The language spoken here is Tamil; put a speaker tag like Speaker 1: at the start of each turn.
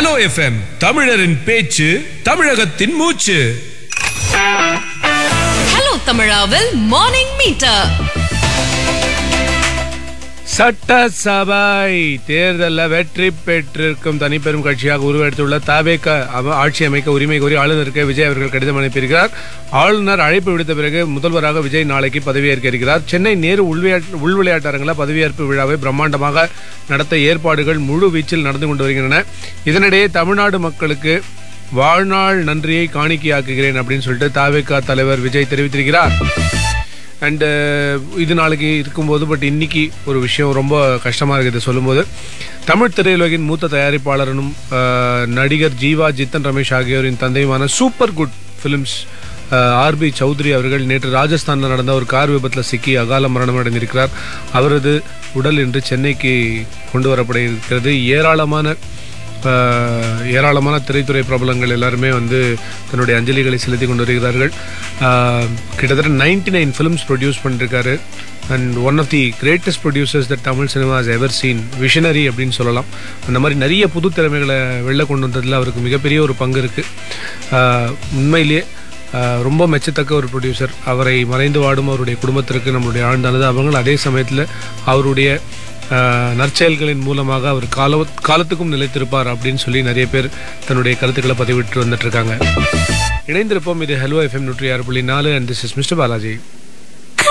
Speaker 1: ஹலோ எஃப்எம் தமிழரின் பேச்சு தமிழகத்தின் மூச்சு
Speaker 2: ஹலோ தமிழாவில் மார்னிங் மீட்டர்
Speaker 3: சட்டசபை தேர்தலில் வெற்றி பெற்றிருக்கும் தனிப்பெரும் கட்சியாக உருவெடுத்துள்ள தாவேக அம- ஆட்சி அமைக்க உரிமை கோரி ஆளுநருக்கு விஜய் அவர்கள் கடிதம் அனுப்பியிருக்கிறார் ஆளுநர் அழைப்பு விடுத்த பிறகு முதல்வராக விஜய் நாளைக்கு பதவியேற்க இருக்கிறார் சென்னை நேரு உள்விளையாட்டு உள் விளையாட்டு அரங்கில் பதவியேற்பு விழாவை பிரம்மாண்டமாக நடத்த ஏற்பாடுகள் முழு வீச்சில் நடந்து கொண்டு வருகின்றன இதனிடையே தமிழ்நாடு மக்களுக்கு வாழ்நாள் நன்றியை காணிக்கையாக்குகிறேன் அப்படின்னு சொல்லிட்டு தாவேகா தலைவர் விஜய் தெரிவித்திருக்கிறார் அண்டு இது நாளைக்கு இருக்கும்போது பட் இன்னைக்கு ஒரு விஷயம் ரொம்ப கஷ்டமாக இருக்குது சொல்லும்போது தமிழ் திரையுலகின் மூத்த தயாரிப்பாளரனும் அஹ், நடிகர் ஜீவா ஜித்தன் ரமேஷ் ஆகியோரின் தந்தையுமான super good films R B Choudhary அவர்கள் நேற்று ராஜஸ்தானில் நடந்த ஒரு கார் விபத்தில் சிக்கி அகால மரணம் அடைந்திருக்கிறார் அவரது உடல் இன்று சென்னைக்கு கொண்டு வரப்பட இருக்கிறது ஏராளமான ஆஹ் ஏராளமான திரைத்துறை பிரபலங்கள் எல்லாருமே வந்து தன்னுடைய அஞ்சலிகளை செலுத்தி கொண்டு வருகிறார்கள் ஆஹ் கிட்டத்தட்ட 99 நைன் ஃபிலிம்ஸ் ப்ரொடியூஸ் பண்ணிருக்காரு and one of the greatest producers that Tamil cinema has ever seen visionary அப்படின்னு சொல்லலாம் அந்த மாதிரி நிறைய புது திறமைகளை வெளில கொண்டு வந்ததில் அவருக்கு மிகப்பெரிய ஒரு பங்கு இருக்குது உண்மையிலேயே ஆஹ் ரொம்ப மெச்சத்தக்க ஒரு ப்ரொடியூசர் அவரை மறைந்து வாடும் அவருடைய குடும்பத்திற்கு நம்மளுடைய ஆழ்ந்த அனுதாபங்கள் அதே சமயத்தில் அவருடைய ஆஹ் நற்செயல்களின் மூலமாக அவர் கால காலத்துக்கும் நிலைத்திருப்பார் அப்படின்னு சொல்லி நிறைய பேர் தன்னுடைய கருத்துக்களை பதிவிட்டு வந்துட்டு இருக்காங்க இணைந்திருப்போம் இது ஹலோ எஃப்எம் நூற்றி ஆறு புள்ளி நாலு and this is mister Balaji